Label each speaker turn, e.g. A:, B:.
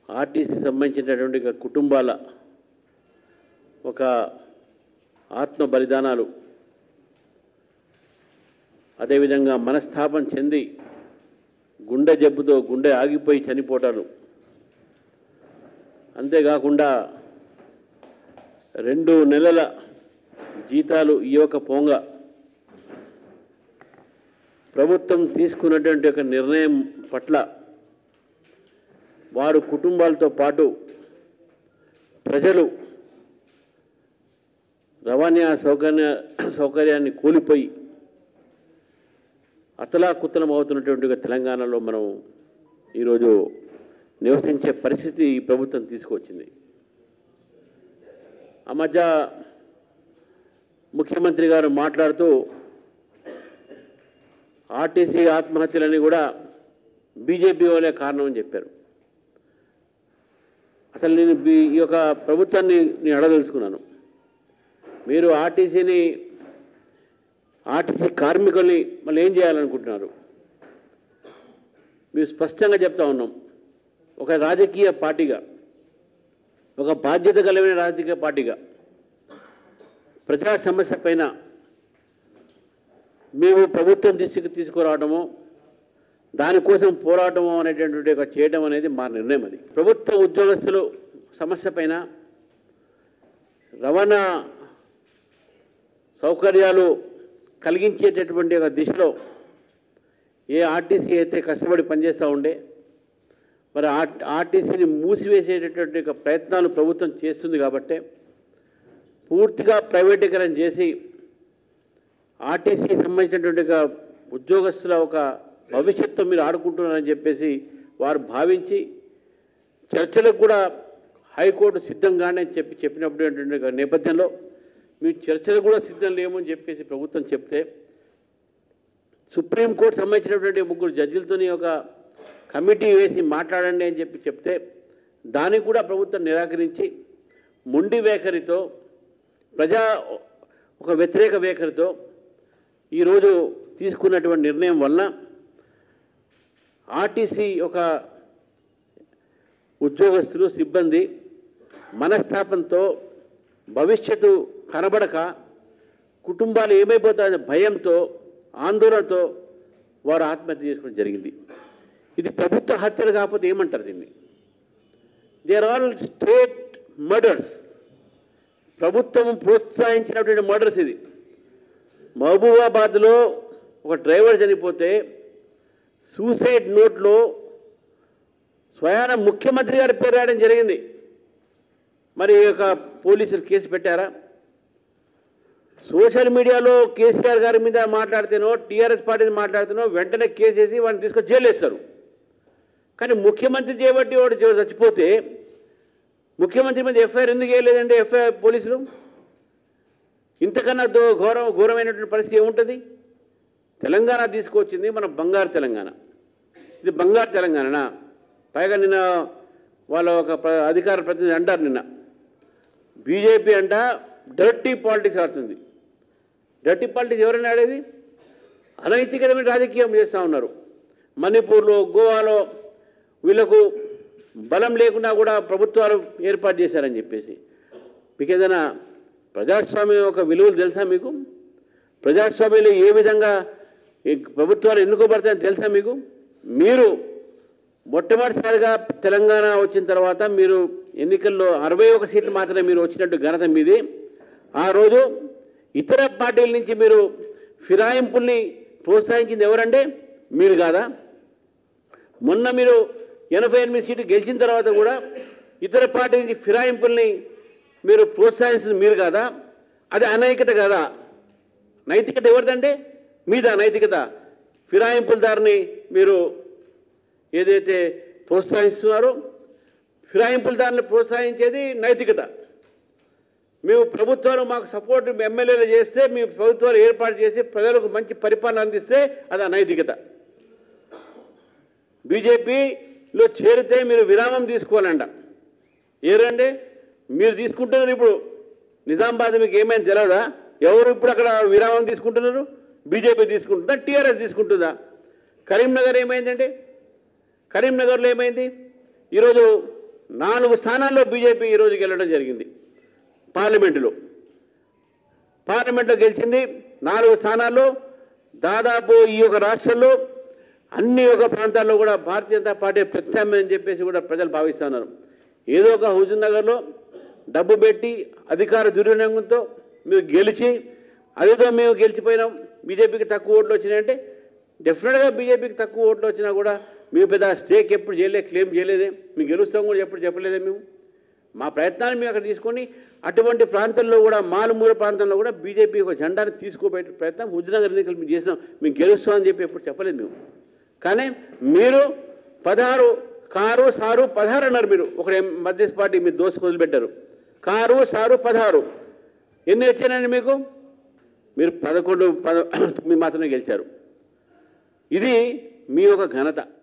A: RTC సంబంధించినటువంటి ఒక కుటుంబాల ఒక ఆత్మ బలిదానాలు అదేవిధంగా మనస్తాపం చెంది గుండె జబ్బుతో గుండె ఆగిపోయి చనిపోవటాలు అంతేకాకుండా రెండు నెలల జీతాలు ఇవ్వక పోంగ ప్రభుత్వం తీసుకున్నటువంటి ఒక నిర్ణయం పట్ల వారు కుటుంబాలతో పాటు ప్రజలు రవాణా సౌకర్య సౌకర్యాన్ని కోల్పోయి అతలాకుతలం అవుతున్నటువంటి ఒక తెలంగాణలో మనం ఈరోజు నివసించే పరిస్థితి ఈ ప్రభుత్వం తీసుకొచ్చింది ఆ మధ్య ముఖ్యమంత్రి గారు మాట్లాడుతూ ఆర్టీసీ ఆత్మహత్యలని కూడా బీజేపీ వాళ్ళే కారణం అని చెప్పారు అసలు నేను బీ- ఈ యొక్క ప్రభుత్వాన్ని నేను అడగదలుచుకున్నాను మీరు ఆర్టీసీని ఆర్టీసీ కార్మికుల్ని మళ్ళీ ఏం చేయాలనుకుంటున్నారు మేము స్పష్టంగా చెప్తా ఉన్నాం ఒక రాజకీయ పార్టీగా ఒక బాధ్యత కలిగిన రాజకీయ పార్టీగా ప్రజా సమస్య పైన మేము ప్రభుత్వం దృష్టికి తీసుకురావడము దానికోసం పోరాటము అనేటటువంటి ఒక చేయడం అనేది మా నిర్ణయం అది ప్రభుత్వ ఉద్యోగస్తులు సమస్య పైన రవాణా సౌకర్యాలు కలిగించేటటువంటి ఒక దిశలో ఏ ఆర్టీసీ అయితే కష్టపడి పనిచేస్తూ ఉండే మరి ఆర్- ఆర్టీసీని మూసివేసేటటువంటి ఒక ప్రయత్నాలు ప్రభుత్వం చేస్తుంది కాబట్టే పూర్తిగా ప్రైవేటీకరణ చేసి ఆర్టీసీ సంబంధించినటువంటి ఒక ఉద్యోగస్తుల ఒక భవిష్యత్తు మీరు ఆడుకుంటున్నారని చెప్పేసి వారు భావించి చర్చలకు కూడా హైకోర్టు సిద్ధంగానే అని చెప్పి చెప్పినప్పుడు ఏంటంటే ఒక నేపథ్యంలో మీ చర్చలు కూడా సిద్ధం లేమని చెప్పేసి ప్రభుత్వం చెప్తే సుప్రీంకోర్టు సంబంధించినటువంటి ముగ్గురు జడ్జిలతోని ఒక కమిటీ వేసి మాట్లాడండి అని చెప్పి చెప్తే దానికి కూడా ప్రభుత్వం నిరాకరించి మొండి వైఖరితో ప్రజా ఒక వ్యతిరేక వైఖరితో ఈరోజు తీసుకున్నటువంటి నిర్ణయం వలన ఆర్టీసీ ఒక ఉద్యోగస్తులు సిబ్బంది మనస్తాపంతో భవిష్యత్తు కనబడక కుటుంబాలు ఏమైపోతాయనే భయంతో ఆందోళనతో వారు ఆత్మహత్య చేసుకోవడం జరిగింది ఇది ప్రభుత్వ హత్యలు కాకపోతే ఏమంటారు దీన్ని they are all state murders ప్రభుత్వం ప్రోత్సహించినటువంటి మర్డర్స్ ఇది మహబూబాబాద్లో ఒక డ్రైవర్ చనిపోతే సూసైడ్ నోట్లో స్వయాన ముఖ్యమంత్రి గారి పేరు రాయడం జరిగింది మరి ఈ యొక్క పోలీసులు కేసు పెట్టారా సోషల్ మీడియాలో కేసీఆర్ గారి మీద మాట్లాడితేనో టీఆర్ఎస్ పార్టీ మాట్లాడితేనో వెంటనే కేసు వేసి వాడిని తీసుకొని జైలు వేస్తారు కానీ ముఖ్యమంత్రి చేయబట్టి వాడు చ- చచ్చిపోతే ముఖ్యమంత్రి మీద ఎఫ్ఐఆర్ ఎందుకు వేయలేదండి ఎఫ్ఐఆర్ పోలీసులు ఇంతకన్నా దో ఘోరం ఘోరమైనటువంటి పరిస్థితి ఏముంటుంది తెలంగాణ తీసుకొచ్చింది మన బంగారు తెలంగాణ ఇది బంగారు తెలంగాణనా పైగా నిన్న వాళ్ళ ఒక ప్ర- అధికార ప్రతినిధి అంటారు నిన్న బీజేపీ అంట డర్టీ పాలిటిక్స్ ఆడుతుంది డర్టీ పాలిటిక్స్ ఎవరైనా ఆడేది అనైతికమైన రాజకీయం చేస్తూ ఉన్నారు మణిపూర్లో గోవాలో వీళ్ళకు బలం లేకుండా కూడా ప్రభుత్వాలు ఏర్పాటు చేశారని చెప్పేసి మీకు ఏదైనా ప్రజాస్వామ్యం యొక్క విలువలు తెలుసా మీకు ప్రజాస్వామ్యంలో ఏ విధంగా ఈ ప్రభుత్వాలు ఎన్నుకోబడతాయని తెలుసా మీకు మీరు మొట్టమొదటిసారిగా తెలంగాణ వచ్చిన తర్వాత మీరు ఎన్నికల్లో అరవై ఒక సీట్లు మాత్రమే మీరు వచ్చినట్టు ఘనత మీది ఆ రోజు ఇతర పార్టీల నుంచి మీరు ఫిరాయింపుల్ని ప్రోత్సహించింది ఎవరంటే మీరు కాదా మొన్న మీరు ఎనభై ఎనిమిది సీట్లు గెలిచిన తర్వాత కూడా ఇతర పార్టీ నుంచి ఫిరాయింపుల్ని మీరు ప్రోత్సహించింది మీరు కాదా అది అనైతికత కాదా నైతికత ఎవరిదంటే మీద నైతికత ఫిరాయింపుల దారిని మీరు ఏదైతే ప్రోత్సహిస్తున్నారో ఫిరాయింపుల దారిని ప్రోత్సహించేది నైతికత మేము ప్రభుత్వాలు మాకు సపోర్ట్ ఎమ్మెల్యేలు చేస్తే మేము ప్రభుత్వాలు ఏర్పాటు చేసి ప్రజలకు మంచి పరిపాలన అందిస్తే అది అనైతికత బీజేపీలో చేరితే మీరు విరామం తీసుకోవాలంట ఏరండి మీరు తీసుకుంటున్నారు ఇప్పుడు నిజామాబాద్ మీకు ఏమైనా తెలియదా ఎవరు ఇప్పుడు అక్కడ విరామం తీసుకుంటున్నారు బీజేపీ తీసుకుంటుందా టీఆర్ఎస్ తీసుకుంటుందా కరీంనగర్ ఏమైందండి కరీంనగర్లో ఏమైంది ఈరోజు నాలుగు స్థానాల్లో బీజేపీ ఈరోజు గెలవడం జరిగింది పార్లమెంటులో పార్లమెంట్లో గెలిచింది నాలుగు స్థానాల్లో దాదాపు ఈ యొక్క రాష్ట్రంలో అన్ని ఒక ప్రాంతాల్లో కూడా భారతీయ జనతా పార్టీ ప్రత్యామ్నాయం అని చెప్పేసి కూడా ప్రజలు భావిస్తున్నారు ఏదో ఒక హుజూర్ నగర్లో డబ్బు పెట్టి అధికార దుర్వినియోగంతో మీరు గెలిచి అదేదో మేము గెలిచిపోయినాం బీజేపీకి తక్కువ ఓట్లు వచ్చినాయంటే డెఫినెట్గా బీజేపీకి తక్కువ ఓట్లు వచ్చినా కూడా మేము పెద్ద స్టేక్ ఎప్పుడు చేయలే క్లెయిమ్ చేయలేదే మేము గెలుస్తాం కూడా ఎప్పుడు చెప్పలేదే మేము మా ప్రయత్నాన్ని మేము అక్కడ తీసుకొని అటువంటి ప్రాంతంలో కూడా మారుమూల ప్రాంతంలో కూడా బీజేపీ ఒక జెండాను తీసుకోబోయే ప్రయత్నం హుజనగర్ ఎన్నికలు మేము చేసినాం మేము గెలుస్తామని చెప్పి ఎప్పుడు చెప్పలేదు మేము కానీ మీరు పదహారు కారు సారు పదహారు అన్నారు మీరు ఒక మధ్యస్థ పార్టీ మీరు దోసుకు వదిలిపెట్టారు కారు సారు పదహారు ఎన్ని వచ్చానండి మీకు మీరు పదకొండు పద తొమ్మిది మాత్రమే గెలిచారు ఇది మీ యొక్క ఘనత